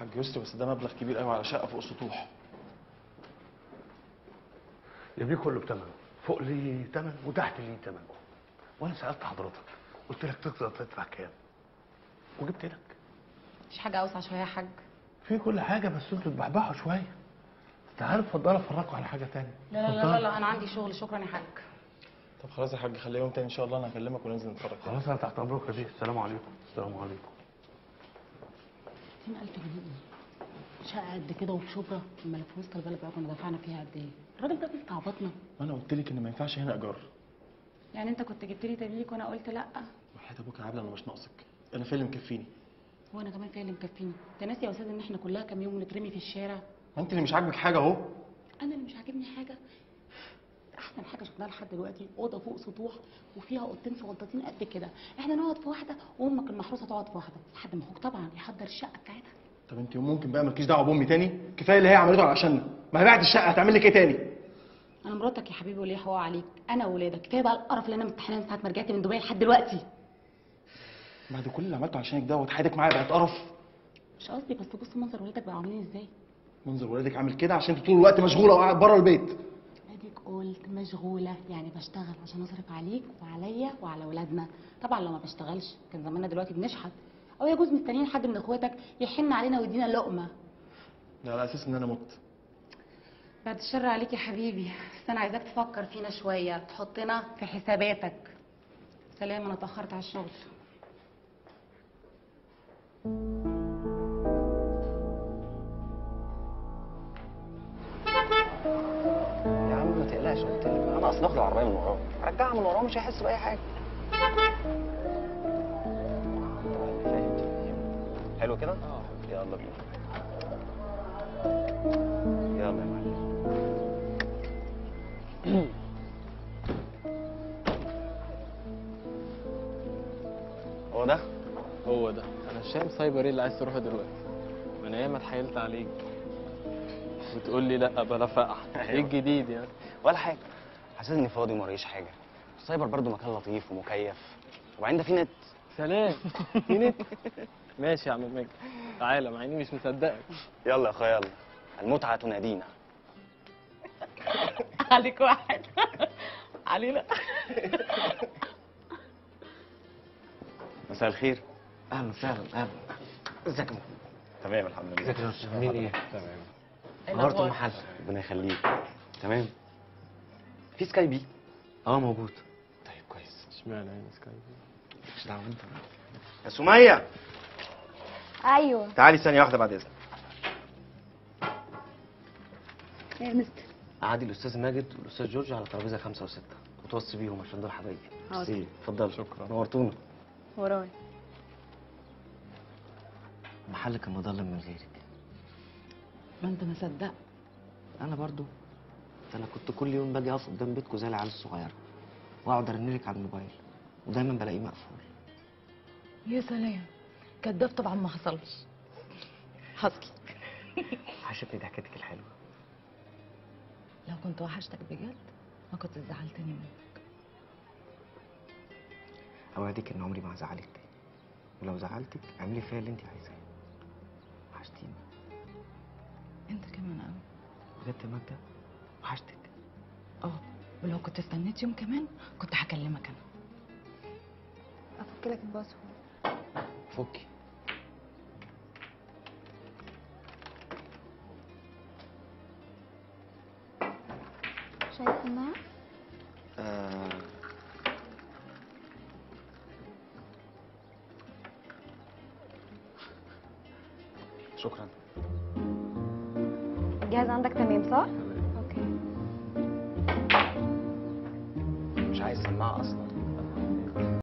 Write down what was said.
حاج يسري بس ده مبلغ كبير قوي على شقه فوق سطوح يا بيه كله بتمن فوق لي تمن وتحت لي تمن وانا سالت حضرتك قلت لك تقدر تدفع كام وجبت لك مفيش حاجه اوسع شويه يا حاج في كل حاجه بس انتوا تبحبحوا شويه انت عارف اتفضل افرجكم على حاجه تانية لا لا لا لا, لا انا عندي شغل شكرا يا حاج طب خلاص يا حاج خليه يوم تاني ان شاء الله انا هكلمك وننزل نتفرج تاني خلاص انا تحت امرك يا بيه السلام عليكم السلام عليكم 200000 جنيه شقه قد كده وفي شبرا اما لو في وسط البلد بقى كنا دفعنا فيها قد ايه الراجل ده بيستعبطنا ما انا قلت لك ان ما ينفعش هنا ايجار يعني انت كنت جبت لي تمليك وانا قلت لا وحياة ابوك يا عبله انا مش ناقصك انا في اللي مكفيني وانا كمان فيها اللي مكفيني انت ناسي يا استاذ ان احنا كلها كام يوم نترمي في الشارع ما انت اللي مش عاجبك حاجه اهو انا اللي مش عاجبني حاجه احسن حاجه شفناها لحد دلوقتي اوضه فوق سطوح وفيها اوضتين صغنطتين قد كده احنا نقعد في واحده وامك المحروسه تقعد في واحده لحد ما اخوك طبعا يحضر الشقه بتاعتها طب انت ممكن بقى مالكيش دعوه بامي تاني كفايه اللي هي عملته علشاننا ما هي بعد الشقه هتعمل لك ايه تاني انا مراتك يا حبيبي وليه حقوق عليك انا واولادك كفايه بقى القرف اللي انا مستحملاه من ساعه ما رجعت من دبي لحد دلوقتي بعد كل اللي عملته عشانك دوت حياتك معايا بقت قرف مش قصدي بس بص منظر ولادك بقوا عاملين ازاي منظر ولادك عامل كده عشان انت طول الوقت مشغوله وقاعد بره البيت اديك قلت مشغوله يعني بشتغل عشان اصرف عليك وعليا وعلى ولادنا طبعا لو ما بشتغلش كان زماننا دلوقتي بنشحت او يجوز مستنيين حد من اخواتك يحن علينا ويدينا لقمه ده على اساس ان انا مت بعد الشر عليك يا حبيبي بس انا عايزاك تفكر فينا شويه تحطنا في حساباتك سلام انا اتاخرت على الشغل يا عم ما تقلقش قلت لك انا اصل واخد العربيه من وراه رجعها من وراه مش هيحس باي حاجه حلو كده؟ اه يلا بينا يلا يا معلم هو ده؟ هو ده انا مش فاهم سايبر ايه اللي عايز تروحه دلوقتي من ايام ما اتحايلت عليك وتقول لي لا بلا فقع ايه الجديد يعني ولا حاجه حسيت اني فاضي وموريش حاجه السايبر برضو مكان لطيف ومكيف وبعدين ده في نت سلام في نت ماشي يا عم ماجد تعالى مع اني مش مصدقك يلا يا اخويا يلا المتعه تنادينا عليك واحد علينا مساء الخير اهلا وسهلا اهلا ازيك يا محمد؟ تمام الحمد لله ازيك يا استاذ عاملين ايه؟ تمام نهارت المحل ربنا يخليك تمام في سكاي بي؟ اه موجود طيب كويس اشمعنى يعني سكاي مش دعوه انت يا سميه ايوه تعالي ثانيه واحده بعد اذنك يا مستر قعدي الاستاذ ماجد والاستاذ جورج على ترابيزه خمسه وسته وتوصي بيهم عشان دول حبايبي حاضر. ميرسي. اتفضل شكرا نورتونا وراي المحل كان مظلم من غيرك ما انت ما صدقت انا برضو ده انا كنت كل يوم باجي اقف قدام بيتكم زي العيال الصغيره واقعد ارنلك على الموبايل ودايما بلاقيه مقفول يا سلام كداب طبعا ما حصلش حصل وحشتني ضحكتك الحلوه لو كنت وحشتك بجد ما كنت زعلتني منك اوعدك ان عمري ما هزعلك تاني ولو زعلتك اعملي فيا اللي انت عايزاه وحشتيني انت كمان قوي بجد يا ماجده وحشتك اه ولو كنت استنيت يوم كمان كنت هكلمك انا افك لك الباسورد فكي شايف انها آه... شكرا الجهاز عندك تمام صح اوكي مش عايز سماعه اصلا